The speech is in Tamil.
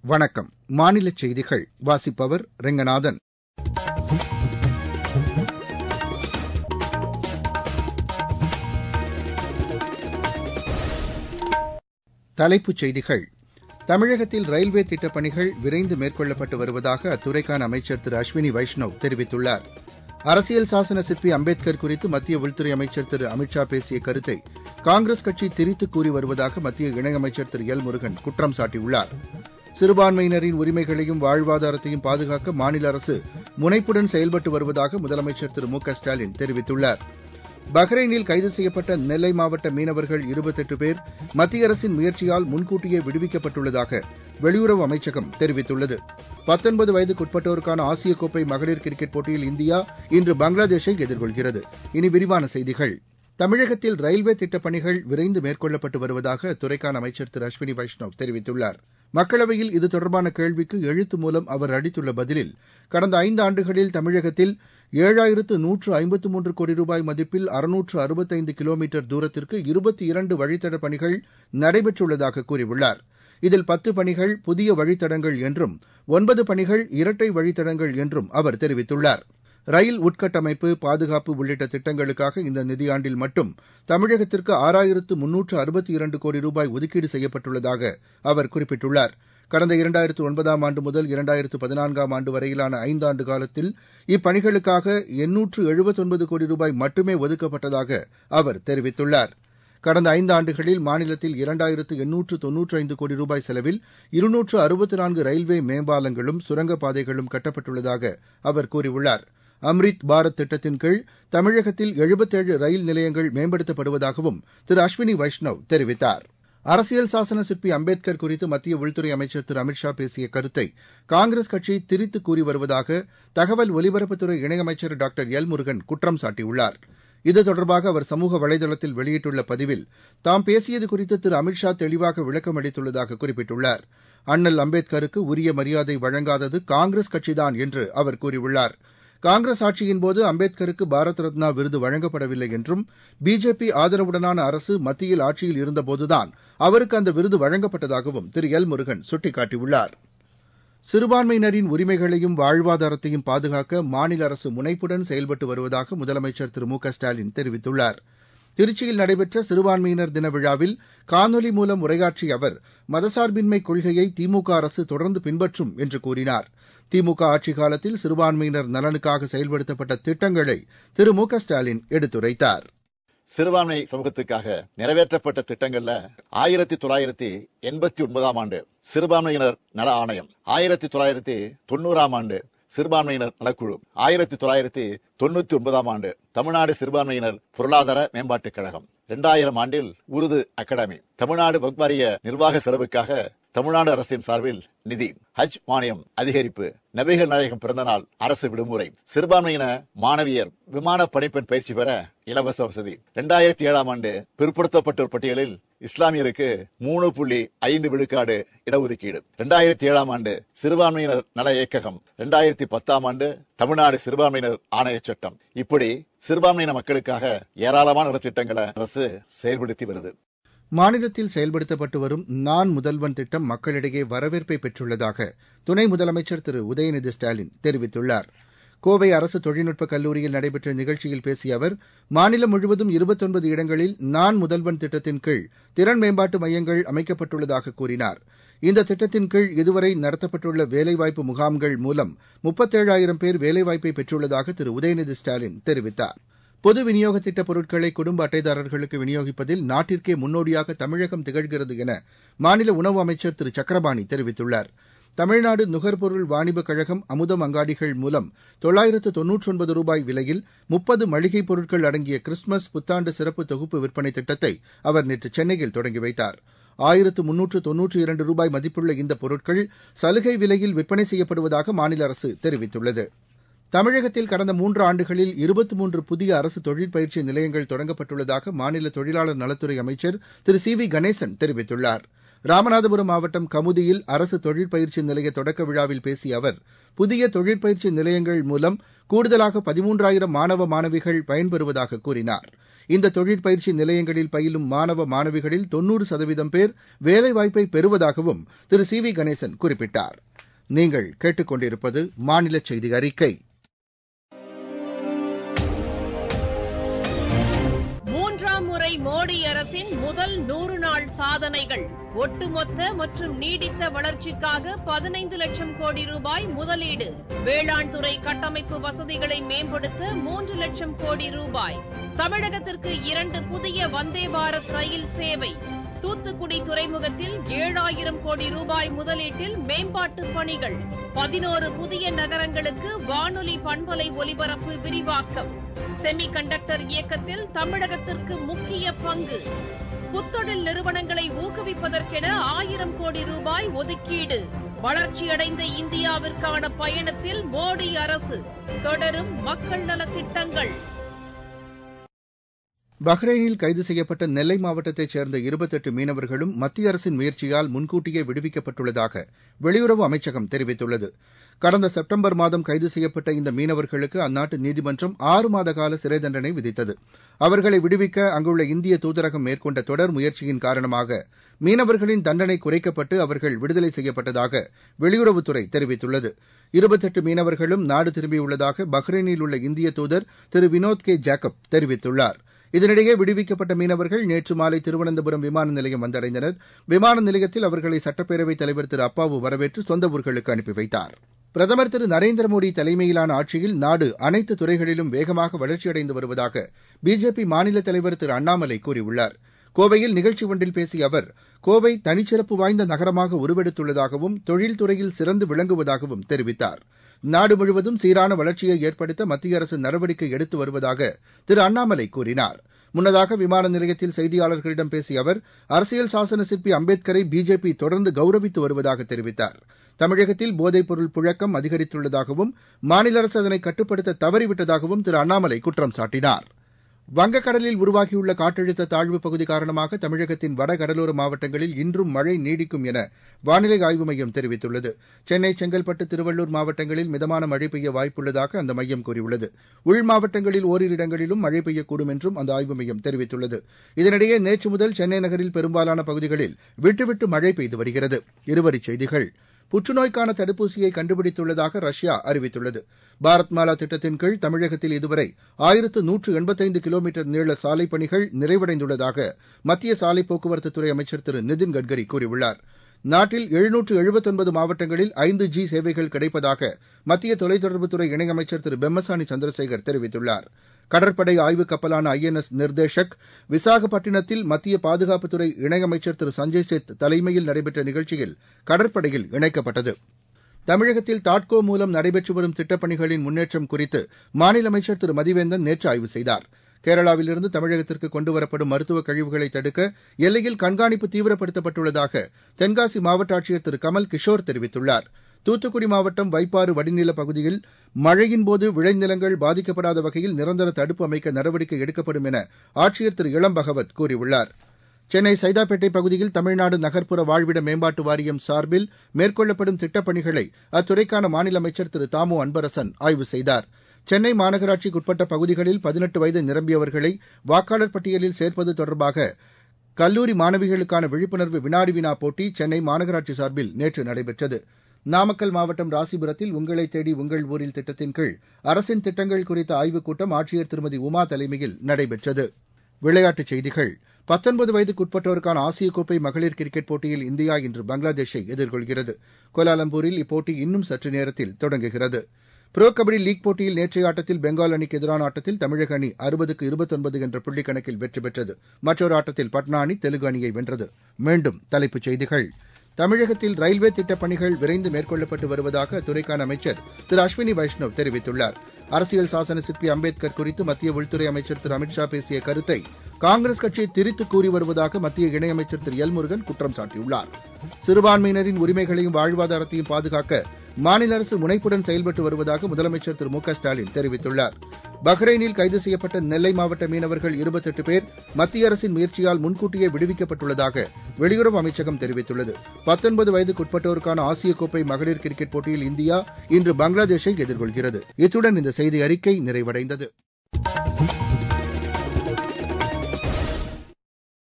வணக்கம் மாநில செய்திகள் வாசிப்பவர் ரெங்கநாதன் தலைப்புச் செய்திகள் தமிழகத்தில் ரயில்வே திட்டப் பணிகள் விரைந்து மேற்கொள்ளப்பட்டு வருவதாக அத்துறைக்கான அமைச்சர் திரு அஸ்வினி வைஷ்ணவ் தெரிவித்துள்ளார் அரசியல் சாசன சிற்பி அம்பேத்கர் குறித்து மத்திய உள்துறை அமைச்சர் திரு அமித் ஷா பேசிய கருத்தை காங்கிரஸ் கட்சி திரித்து கூறி வருவதாக மத்திய இணையமைச்சர் திரு எல் முருகன் குற்றம் சாட்டியுள்ளார் சிறுபான்மையினரின் உரிமைகளையும் வாழ்வாதாரத்தையும் பாதுகாக்க மாநில அரசு முனைப்புடன் செயல்பட்டு வருவதாக முதலமைச்சர் திரு மு க ஸ்டாலின் தெரிவித்துள்ளார் பஹ்ரைனில் கைது செய்யப்பட்ட நெல்லை மாவட்ட மீனவர்கள் இருபத்தெட்டு பேர் மத்திய அரசின் முயற்சியால் முன்கூட்டியே விடுவிக்கப்பட்டுள்ளதாக வெளியுறவு அமைச்சகம் தெரிவித்துள்ளது பத்தொன்பது வயதுக்குட்பட்டோருக்கான ஆசிய கோப்பை மகளிர் கிரிக்கெட் போட்டியில் இந்தியா இன்று பங்களாதேஷை எதிர்கொள்கிறது இனி விரிவான செய்திகள் தமிழகத்தில் ரயில்வே திட்டப் பணிகள் விரைந்து மேற்கொள்ளப்பட்டு வருவதாக அத்துறைக்கான அமைச்சர் திரு அஸ்வினி வைஷ்ணவ் தெரிவித்துள்ளார் மக்களவையில் இது தொடர்பான கேள்விக்கு எழுத்து மூலம் அவர் அளித்துள்ள பதிலில் கடந்த ஐந்தாண்டுகளில் தமிழகத்தில் ஏழாயிரத்து நூற்று ஐம்பத்து மூன்று கோடி ரூபாய் மதிப்பில் அறுநூற்று அறுபத்தைந்து கிலோமீட்டர் தூரத்திற்கு இருபத்தி இரண்டு வழித்தட பணிகள் நடைபெற்றுள்ளதாக கூறியுள்ளார் இதில் பத்து பணிகள் புதிய வழித்தடங்கள் என்றும் ஒன்பது பணிகள் இரட்டை வழித்தடங்கள் என்றும் அவர் தெரிவித்துள்ளார் ரயில் உட்கட்டமைப்பு பாதுகாப்பு உள்ளிட்ட திட்டங்களுக்காக இந்த நிதியாண்டில் மட்டும் தமிழகத்திற்கு ஆறாயிரத்து முன்னூற்று அறுபத்தி இரண்டு கோடி ரூபாய் ஒதுக்கீடு செய்யப்பட்டுள்ளதாக அவர் குறிப்பிட்டுள்ளார் கடந்த இரண்டாயிரத்து ஒன்பதாம் ஆண்டு முதல் இரண்டாயிரத்து பதினான்காம் ஆண்டு வரையிலான ஐந்தாண்டு காலத்தில் இப்பணிகளுக்காக எண்ணூற்று எழுபத்தொன்பது கோடி ரூபாய் மட்டுமே ஒதுக்கப்பட்டதாக அவர் தெரிவித்துள்ளார் கடந்த ஐந்தாண்டுகளில் மாநிலத்தில் இரண்டாயிரத்து எண்ணூற்று தொன்னூற்று ஐந்து கோடி ரூபாய் செலவில் இருநூற்று அறுபத்து நான்கு ரயில்வே மேம்பாலங்களும் சுரங்கப்பாதைகளும் கட்டப்பட்டுள்ளதாக அவர் கூறியுள்ளார் அம்ரித் பாரத் திட்டத்தின் கீழ் தமிழகத்தில் எழுபத்தேழு ரயில் நிலையங்கள் மேம்படுத்தப்படுவதாகவும் திரு அஸ்வினி வைஷ்ணவ் தெரிவித்தார் அரசியல் சாசன சிற்பி அம்பேத்கர் குறித்து மத்திய உள்துறை அமைச்சர் திரு அமித் ஷா பேசிய கருத்தை காங்கிரஸ் கட்சி திரித்து கூறி வருவதாக தகவல் ஒலிபரப்புத்துறை இணையமைச்சர் டாக்டர் எல் முருகன் குற்றம் சாட்டியுள்ளார் இது தொடர்பாக அவர் சமூக வலைதளத்தில் வெளியிட்டுள்ள பதிவில் தாம் பேசியது குறித்து திரு அமித் ஷா தெளிவாக விளக்கம் அளித்துள்ளதாக குறிப்பிட்டுள்ளார் அண்ணல் அம்பேத்கருக்கு உரிய மரியாதை வழங்காதது காங்கிரஸ் கட்சிதான் என்று அவர் கூறியுள்ளார் காங்கிரஸ் ஆட்சியின்போது அம்பேத்கருக்கு பாரத் ரத்னா விருது வழங்கப்படவில்லை என்றும் பிஜேபி ஆதரவுடனான அரசு மத்தியில் ஆட்சியில் இருந்தபோதுதான் அவருக்கு அந்த விருது வழங்கப்பட்டதாகவும் திரு எல் முருகன் சுட்டிக்காட்டியுள்ளார் சிறுபான்மையினரின் உரிமைகளையும் வாழ்வாதாரத்தையும் பாதுகாக்க மாநில அரசு முனைப்புடன் செயல்பட்டு வருவதாக முதலமைச்சர் திரு மு க ஸ்டாலின் தெரிவித்துள்ளார் திருச்சியில் நடைபெற்ற சிறுபான்மையினர் தின விழாவில் காணொலி மூலம் உரையாற்றிய அவர் மதசார்பின்மை கொள்கையை திமுக அரசு தொடர்ந்து பின்பற்றும் என்று கூறினார் திமுக ஆட்சிக் காலத்தில் சிறுபான்மையினர் நலனுக்காக செயல்படுத்தப்பட்ட திட்டங்களை திரு மு க ஸ்டாலின் எடுத்துரைத்தார் சிறுபான்மை சமூகத்துக்காக நிறைவேற்றப்பட்ட திட்டங்கள்ல ஆயிரத்தி தொள்ளாயிரத்தி எண்பத்தி ஒன்பதாம் ஆண்டு சிறுபான்மையினர் நல ஆணையம் ஆயிரத்தி தொள்ளாயிரத்தி தொண்ணூறாம் ஆண்டு சிறுபான்மையினர் நலக்குழு ஆயிரத்தி தொள்ளாயிரத்தி தொண்ணூத்தி ஒன்பதாம் ஆண்டு தமிழ்நாடு சிறுபான்மையினர் பொருளாதார மேம்பாட்டுக் கழகம் இரண்டாயிரம் ஆண்டில் உருது அகாடமி தமிழ்நாடு வக்வாரிய நிர்வாக செலவுக்காக தமிழ்நாடு அரசின் சார்பில் நிதி ஹஜ் மானியம் அதிகரிப்பு நபிகள் நாயகம் பிறந்தநாள் அரசு விடுமுறை சிறுபான்மையின மாணவியர் விமான பணிப்பெண் பயிற்சி பெற இலவச வசதி இரண்டாயிரத்தி ஏழாம் ஆண்டு பிற்படுத்தப்பட்டோர் பட்டியலில் இஸ்லாமியருக்கு மூணு புள்ளி ஐந்து விழுக்காடு இடஒதுக்கீடு இரண்டாயிரத்தி ஏழாம் ஆண்டு சிறுபான்மையினர் நல இயக்ககம் இரண்டாயிரத்தி பத்தாம் ஆண்டு தமிழ்நாடு சிறுபான்மையினர் ஆணைய சட்டம் இப்படி சிறுபான்மையின மக்களுக்காக ஏராளமான நலத்திட்டங்களை அரசு செயல்படுத்தி வருது மாநிலத்தில் செயல்படுத்தப்பட்டு வரும் நான் முதல்வன் திட்டம் மக்களிடையே வரவேற்பை பெற்றுள்ளதாக துணை முதலமைச்சர் திரு உதயநிதி ஸ்டாலின் தெரிவித்துள்ளார் கோவை அரசு தொழில்நுட்பக் கல்லூரியில் நடைபெற்ற நிகழ்ச்சியில் பேசிய அவர் மாநிலம் முழுவதும் இருபத்தொன்பது இடங்களில் நான் முதல்வன் திட்டத்தின் கீழ் திறன் மேம்பாட்டு மையங்கள் அமைக்கப்பட்டுள்ளதாக கூறினார் இந்த திட்டத்தின் கீழ் இதுவரை நடத்தப்பட்டுள்ள வேலைவாய்ப்பு முகாம்கள் மூலம் முப்பத்தேழாயிரம் பேர் வேலைவாய்ப்பை பெற்றுள்ளதாக திரு உதயநிதி ஸ்டாலின் தெரிவித்தார் பொது விநியோக திட்ட பொருட்களை குடும்ப அட்டைதாரர்களுக்கு விநியோகிப்பதில் நாட்டிற்கே முன்னோடியாக தமிழகம் திகழ்கிறது என மாநில உணவு அமைச்சர் திரு சக்கரபாணி தெரிவித்துள்ளார் தமிழ்நாடு நுகர்பொருள் வாணிபக் கழகம் அமுதம் அங்காடிகள் மூலம் தொள்ளாயிரத்து தொன்னூற்றொன்பது ரூபாய் விலையில் முப்பது மளிகைப் பொருட்கள் அடங்கிய கிறிஸ்துமஸ் புத்தாண்டு சிறப்பு தொகுப்பு விற்பனை திட்டத்தை அவர் நேற்று சென்னையில் தொடங்கி வைத்தார் ஆயிரத்து முன்னூற்று தொன்னூற்றி இரண்டு ரூபாய் மதிப்புள்ள இந்த பொருட்கள் சலுகை விலையில் விற்பனை செய்யப்படுவதாக மாநில அரசு தெரிவித்துள்ளது தமிழகத்தில் கடந்த மூன்று ஆண்டுகளில் இருபத்தி மூன்று புதிய அரசு தொழிற்பயிற்சி நிலையங்கள் தொடங்கப்பட்டுள்ளதாக மாநில தொழிலாளர் நலத்துறை அமைச்சர் திரு சி வி கணேசன் தெரிவித்துள்ளார் ராமநாதபுரம் மாவட்டம் கமுதியில் அரசு தொழிற்பயிற்சி நிலைய தொடக்க விழாவில் பேசிய அவர் புதிய தொழிற்பயிற்சி நிலையங்கள் மூலம் கூடுதலாக பதிமூன்றாயிரம் மாணவ மாணவிகள் பயன்பெறுவதாக கூறினார் இந்த தொழிற்பயிற்சி நிலையங்களில் பயிலும் மாணவ மாணவிகளில் தொன்னூறு சதவீதம் பேர் வேலைவாய்ப்பை பெறுவதாகவும் திரு சி வி கணேசன் குறிப்பிட்டார் நீங்கள் கேட்டுக்கொண்டிருப்பது மாநில செய்தி அறிக்கை மூன்றாம் முறை மோடி அரசின் முதல் நூறு நாள் சாதனைகள் ஒட்டுமொத்த மற்றும் நீடித்த வளர்ச்சிக்காக பதினைந்து லட்சம் கோடி ரூபாய் முதலீடு வேளாண் துறை கட்டமைப்பு வசதிகளை மேம்படுத்த மூன்று லட்சம் கோடி ரூபாய் தமிழகத்திற்கு இரண்டு புதிய வந்தே பாரத் ரயில் சேவை தூத்துக்குடி துறைமுகத்தில் ஏழாயிரம் கோடி ரூபாய் முதலீட்டில் மேம்பாட்டு பணிகள் பதினோரு புதிய நகரங்களுக்கு வானொலி பண்பலை ஒலிபரப்பு விரிவாக்கம் செமி கண்டக்டர் இயக்கத்தில் தமிழகத்திற்கு முக்கிய பங்கு புத்தொழில் நிறுவனங்களை ஊக்குவிப்பதற்கென ஆயிரம் கோடி ரூபாய் ஒதுக்கீடு வளர்ச்சியடைந்த இந்தியாவிற்கான பயணத்தில் மோடி அரசு தொடரும் மக்கள் நலத்திட்டங்கள் பஹ்ரைனில் கைது செய்யப்பட்ட நெல்லை மாவட்டத்தைச் சேர்ந்த இருபத்தெட்டு மீனவர்களும் மத்திய அரசின் முயற்சியால் முன்கூட்டியே விடுவிக்கப்பட்டுள்ளதாக வெளியுறவு அமைச்சகம் தெரிவித்துள்ளது கடந்த செப்டம்பர் மாதம் கைது செய்யப்பட்ட இந்த மீனவர்களுக்கு அந்நாட்டு நீதிமன்றம் ஆறு மாத கால சிறை தண்டனை விதித்தது அவர்களை விடுவிக்க அங்குள்ள இந்திய தூதரகம் மேற்கொண்ட தொடர் முயற்சியின் காரணமாக மீனவர்களின் தண்டனை குறைக்கப்பட்டு அவர்கள் விடுதலை செய்யப்பட்டதாக வெளியுறவுத்துறை தெரிவித்துள்ளது இருபத்தெட்டு மீனவர்களும் நாடு திரும்பியுள்ளதாக பஹ்ரைனில் உள்ள இந்திய தூதர் திரு வினோத் கே ஜேக்கப் தெரிவித்துள்ளார் இதனிடையே விடுவிக்கப்பட்ட மீனவர்கள் நேற்று மாலை திருவனந்தபுரம் விமான நிலையம் வந்தடைந்தனர் விமான நிலையத்தில் அவர்களை சட்டப்பேரவைத் தலைவர் திரு அப்பாவு வரவேற்று சொந்த ஊர்களுக்கு அனுப்பி வைத்தார் பிரதமர் திரு நரேந்திர மோடி தலைமையிலான ஆட்சியில் நாடு அனைத்து துறைகளிலும் வேகமாக வளர்ச்சியடைந்து வருவதாக பிஜேபி மாநில தலைவர் திரு அண்ணாமலை கூறியுள்ளார் கோவையில் நிகழ்ச்சி ஒன்றில் பேசிய அவர் கோவை தனிச்சிறப்பு வாய்ந்த நகரமாக உருவெடுத்துள்ளதாகவும் தொழில்துறையில் சிறந்து விளங்குவதாகவும் தெரிவித்தார் நாடு முழுவதும் சீரான வளர்ச்சியை ஏற்படுத்த மத்திய அரசு நடவடிக்கை எடுத்து வருவதாக திரு அண்ணாமலை கூறினார் முன்னதாக விமான நிலையத்தில் செய்தியாளர்களிடம் பேசிய அவர் அரசியல் சாசன சிற்பி அம்பேத்கரை பிஜேபி தொடர்ந்து கௌரவித்து வருவதாக தெரிவித்தார் தமிழகத்தில் போதைப்பொருள் புழக்கம் அதிகரித்துள்ளதாகவும் மாநில அரசு அதனை கட்டுப்படுத்த தவறிவிட்டதாகவும் திரு அண்ணாமலை குற்றம் சாட்டினார் வங்கக்கடலில் உருவாகியுள்ள காற்றழுத்த தாழ்வுப் பகுதி காரணமாக தமிழகத்தின் வட கடலோர மாவட்டங்களில் இன்றும் மழை நீடிக்கும் என வானிலை ஆய்வு மையம் தெரிவித்துள்ளது சென்னை செங்கல்பட்டு திருவள்ளூர் மாவட்டங்களில் மிதமான மழை பெய்ய வாய்ப்புள்ளதாக அந்த மையம் கூறியுள்ளது உள் மாவட்டங்களில் ஓரிரு இடங்களிலும் மழை பெய்யக்கூடும் என்றும் அந்த ஆய்வு மையம் தெரிவித்துள்ளது இதனிடையே நேற்று முதல் சென்னை நகரில் பெரும்பாலான பகுதிகளில் விட்டுவிட்டு மழை பெய்து வருகிறது இருவரிச் செய்திகள் புற்றுநோய்க்கான தடுப்பூசியை கண்டுபிடித்துள்ளதாக ரஷ்யா அறிவித்துள்ளது பாரத் மாலா திட்டத்தின் கீழ் தமிழகத்தில் இதுவரை ஆயிரத்து நூற்று எண்பத்தைந்து கிலோமீட்டர் நீள சாலைப் பணிகள் நிறைவடைந்துள்ளதாக மத்திய சாலை போக்குவரத்துத்துறை அமைச்சர் திரு நிதின் கட்கரி கூறியுள்ளார் நாட்டில் எழுநூற்று எழுபத்தொன்பது மாவட்டங்களில் ஐந்து ஜி சேவைகள் கிடைப்பதாக மத்திய தொலைத்தொடர்புத்துறை இணையமைச்சர் திரு பெம்மசானி சந்திரசேகர் தெரிவித்துள்ளார் கடற்படை ஆய்வுக் கப்பலான ஐஎன்எஸ் நிர்தேஷக் விசாகப்பட்டினத்தில் மத்திய பாதுகாப்புத்துறை இணையமைச்சர் திரு சஞ்சய் சேத் தலைமையில் நடைபெற்ற நிகழ்ச்சியில் கடற்படையில் இணைக்கப்பட்டது தமிழகத்தில் தாட்கோ மூலம் நடைபெற்று வரும் திட்டப்பணிகளின் முன்னேற்றம் குறித்து மாநில அமைச்சர் திரு மதிவேந்தன் நேற்று ஆய்வு செய்தார் கேரளாவிலிருந்து தமிழகத்திற்கு கொண்டுவரப்படும் மருத்துவக் கழிவுகளை தடுக்க எல்லையில் கண்காணிப்பு தீவிரப்படுத்தப்பட்டுள்ளதாக தென்காசி மாவட்ட ஆட்சியர் திரு கமல் கிஷோர் தெரிவித்துள்ளார் தூத்துக்குடி மாவட்டம் வைப்பாறு வடிநில பகுதியில் மழையின்போது விளைநிலங்கள் பாதிக்கப்படாத வகையில் நிரந்தர தடுப்பு அமைக்க நடவடிக்கை எடுக்கப்படும் என ஆட்சியர் திரு இளம் பகவத் கூறியுள்ளார் சென்னை சைதாப்பேட்டை பகுதியில் தமிழ்நாடு நகர்ப்புற வாழ்விட மேம்பாட்டு வாரியம் சார்பில் மேற்கொள்ளப்படும் திட்டப்பணிகளை அத்துறைக்கான மாநில அமைச்சர் திரு தாமு அன்பரசன் ஆய்வு செய்தார் சென்னை மாநகராட்சிக்குட்பட்ட பகுதிகளில் பதினெட்டு வயது நிரம்பியவர்களை வாக்காளர் பட்டியலில் சேர்ப்பது தொடர்பாக கல்லூரி மாணவிகளுக்கான விழிப்புணர்வு வினாடி வினா போட்டி சென்னை மாநகராட்சி சார்பில் நேற்று நடைபெற்றது நாமக்கல் மாவட்டம் ராசிபுரத்தில் உங்களை தேடி உங்கள் ஊரில் திட்டத்தின் கீழ் அரசின் திட்டங்கள் குறித்த ஆய்வுக் கூட்டம் ஆட்சியர் திருமதி உமா தலைமையில் நடைபெற்றது விளையாட்டுச் செய்திகள் பத்தொன்பது வயதுக்குட்பட்டோருக்கான ஆசிய கோப்பை மகளிர் கிரிக்கெட் போட்டியில் இந்தியா இன்று பங்களாதேஷை எதிர்கொள்கிறது கோலாலம்பூரில் இப்போட்டி இன்னும் சற்று நேரத்தில் தொடங்குகிறது புரோ கபடி லீக் போட்டியில் நேற்றைய ஆட்டத்தில் பெங்கால் அணிக்கு எதிரான ஆட்டத்தில் தமிழக அணி அறுபதுக்கு இருபத்தொன்பது என்ற புள்ளிக் கணக்கில் வெற்றி பெற்றது மற்றொரு ஆட்டத்தில் பட்னா அணி தெலுங்கு அணியை வென்றது மீண்டும் தலைப்புச் செய்திகள் தமிழகத்தில் ரயில்வே திட்டப் பணிகள் விரைந்து மேற்கொள்ளப்பட்டு வருவதாக அத்துறைக்கான அமைச்சர் திரு அஸ்வினி வைஷ்ணவ் தெரிவித்துள்ளார் அரசியல் சாசன சிற்பி அம்பேத்கர் குறித்து மத்திய உள்துறை அமைச்சர் திரு அமித்ஷா பேசிய கருத்தை காங்கிரஸ் கட்சி திரித்து கூறி வருவதாக மத்திய இணையமைச்சர் திரு எல் முருகன் குற்றம் சாட்டியுள்ளார் சிறுபான்மையினரின் உரிமைகளையும் வாழ்வாதாரத்தையும் பாதுகாக்க மாநில அரசு முனைப்புடன் செயல்பட்டு வருவதாக முதலமைச்சர் திரு மு க ஸ்டாலின் தெரிவித்துள்ளார் பஹ்ரைனில் கைது செய்யப்பட்ட நெல்லை மாவட்ட மீனவர்கள் இருபத்தெட்டு பேர் மத்திய அரசின் முயற்சியால் முன்கூட்டியே விடுவிக்கப்பட்டுள்ளதாக வெளியுறவு அமைச்சகம் தெரிவித்துள்ளது பத்தொன்பது வயதுக்குட்பட்டோருக்கான ஆசிய கோப்பை மகளிர் கிரிக்கெட் போட்டியில் இந்தியா இன்று பங்களாதேஷை எதிர்கொள்கிறது இத்துடன் இந்த செய்தி அறிக்கை நிறைவடைந்தது